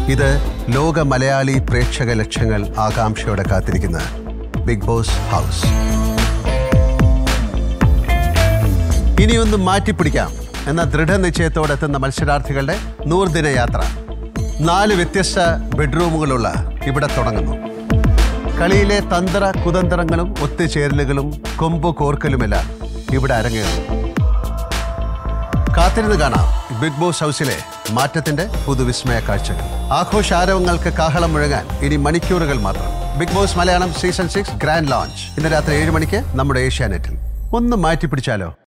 ഇത് ലോക മലയാളി പ്രേക്ഷക ലക്ഷങ്ങൾ ആകാംക്ഷയോടെ കാത്തിരിക്കുന്ന ബിഗ് ബോസ് ഹൗസ് ഇനിയൊന്ന് മാറ്റിപ്പിടിക്കാം എന്ന ദൃഢനിശ്ചയത്തോടെ എത്തുന്ന മത്സരാർത്ഥികളുടെ നൂറുദിന യാത്ര നാല് വ്യത്യസ്ത ബെഡ്റൂമുകളുള്ള ഇവിടെ തുടങ്ങുന്നു കളിയിലെ തന്ത്ര കുതന്ത്രങ്ങളും ഒത്തുചേരലുകളും കൊമ്പ് കോർക്കലുമെല്ലാം ഇവിടെ അരങ്ങേറും കാത്തിരുന്ന് കാണാം ബിഗ് ബോസ് ഹൗസിലെ മാറ്റത്തിന്റെ പുതുവിസ്മയ കാഴ്ചകൾ ആഘോഷാരവങ്ങൾക്ക് കാഹളം മുഴങ്ങാൻ ഇനി മണിക്കൂറുകൾ മാത്രം Bigg Boss Malayalam season six grand launch ഇന്ന് രാത്രി ഏഴ് മണിക്ക് നമ്മുടെ ഏഷ്യാനെറ്റിൽ ഒന്ന് മാറ്റിപ്പിടിച്ചാലോ